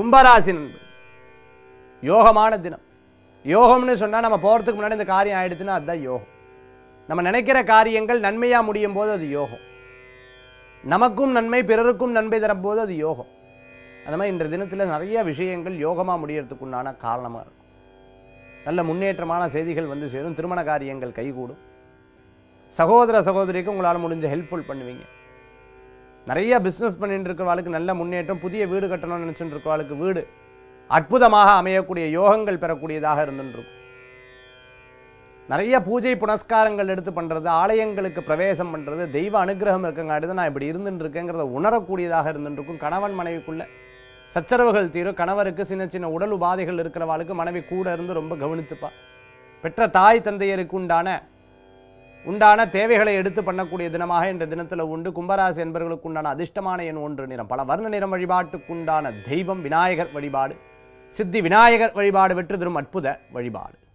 கும்பராசி நண்பர் யோகமான தினம் யோகம்னு சொன்னால் நம்ம போகிறதுக்கு முன்னாடி இந்த காரியம் ஆயிடுச்சுன்னா அதுதான் யோகம் நம்ம நினைக்கிற காரியங்கள் நன்மையாக முடியும் போது அது யோகம் நமக்கும் நன்மை பிறருக்கும் நன்மை தரும்போது அது யோகம் அந்த மாதிரி இன்றைய தினத்தில் நிறைய விஷயங்கள் யோகமாக முடியறதுக்கு உண்டான காரணமாக இருக்கும் நல்ல முன்னேற்றமான செய்திகள் வந்து சேரும் திருமண காரியங்கள் கைகூடும் சகோதர சகோதரிக்கு உங்களால் முடிஞ்ச ஹெல்ப்ஃபுல் பண்ணுவீங்க நிறைய பிஸ்னஸ் பண்ணிட்டு இருக்கிறவாளுக்கு நல்ல முன்னேற்றம் புதிய வீடு கட்டணும்னு நினச்சிட்டு இருக்கிறவாளுக்கு வீடு அற்புதமாக அமையக்கூடிய யோகங்கள் பெறக்கூடியதாக இருந்துட்டு இருக்கும் நிறைய பூஜை புனஸ்காரங்கள் எடுத்து பண்ணுறது ஆலயங்களுக்கு பிரவேசம் பண்ணுறது தெய்வ அனுகிரகம் இருக்கங்காட்டி தான் நான் இப்படி இருந்துட்டு இருக்கேங்கிறத உணரக்கூடியதாக இருந்துட்டு இருக்கும் கணவன் மனைவிக்குள்ள சச்சரவுகள் தீரும் கணவருக்கு சின்ன சின்ன உடல் உபாதைகள் இருக்கிறவாளுக்கு மனைவி கூட இருந்து ரொம்ப கவனித்துப்பா பெற்ற தாய் தந்தையருக்கு உண்டான உண்டான தேவைகளை எடுத்து பண்ணக்கூடிய தினமாக இந்த தினத்தில் உண்டு கும்பராசி என்பவர்களுக்கு உண்டான அதிர்ஷ்டமான எண் ஒன்று நிறம் பல வர்ண நிறம் வழிபாட்டுக்குண்டான தெய்வம் விநாயகர் வழிபாடு சித்தி விநாயகர் வழிபாடு வெற்றி தரும் அற்புத வழிபாடு